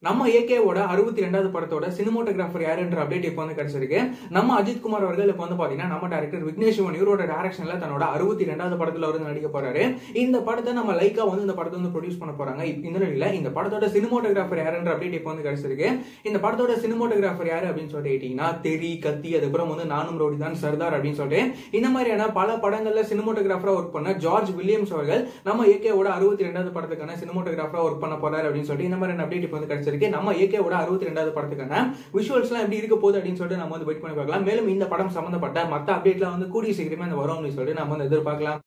நம்ம ஏகேவோட அறுபத்தி ரெண்டாவது படத்தோட சினிமோட்டோகிராஃபர் யாருன்ற அப்டேட் இப்போ வந்து கிடைச்சிருக்கு நம்ம அஜித் குமார் அவர்கள் இப்போ வந்து பாத்தீங்கன்னா நம்ம டேரக்டர் விக்னேஷ் சிவன் இவரோட டேரக்ஷன்ல தன்னோட அறுபத்தி ரெண்டாவது படத்துல வந்து நடிக்க போறாரு இந்த படத்தை நம்ம லைக்கா வந்து இந்த படத்தை வந்து ப்ரொடியூஸ் பண்ண போறாங்க இப்ப இந்த நிலையில இந்த படத்தோட சினிமோட்டோகிராஃபர் யாருன்ற அப்டேட் இப்போ வந்து கிடைச்சிருக்கு இந்த படத்தோட சினிமோட்டோகிராஃபர் யாரு அப்படின்னு சொல்லிட்டு கேட்டீங்கன்னா தெரி கத்தி அதுக்கப்புறம் வந்து நானும் ரோடி தான் சர்தார் அப்படின்னு சொல்லிட்டு இந்த மாதிரியான பல படங்கள்ல சினிமோட்டோகிராஃபரா ஒர்க் பண்ண ஜார்ஜ் வில்லியம்ஸ் அவர்கள் நம்ம ஏகேவோட அறுபத்தி ரெண்டாவது படத்துக்கான சினிமோட்டோகிராஃபரா ஒர்க் பண்ண போறாரு அப்படின்னு சொல்லிட்டு இந்த மாதிரி அப்டேட் இப்போ வந்து கிடைச்சிருக்கு நம்ம ஏகேவோட அறுபத்தி ரெண்டாவது படத்துக்கான விஷுவல்ஸ்லாம் எப்படி இருக்க போகுது அப்படின்னு சொல்லிட்டு நம்ம வந்து வெயிட் பண்ணி பார்க்கலாம் மேலும் இந்த படம் சம்பந்தப்பட்ட மற்ற அப்டேட்லாம் வந்து கூடிய சீக்கிரமே அந்த வரும் அப்படின்னு சொல்லிட்டு நம்ம வந்து எதிர்பார்க்கலாம்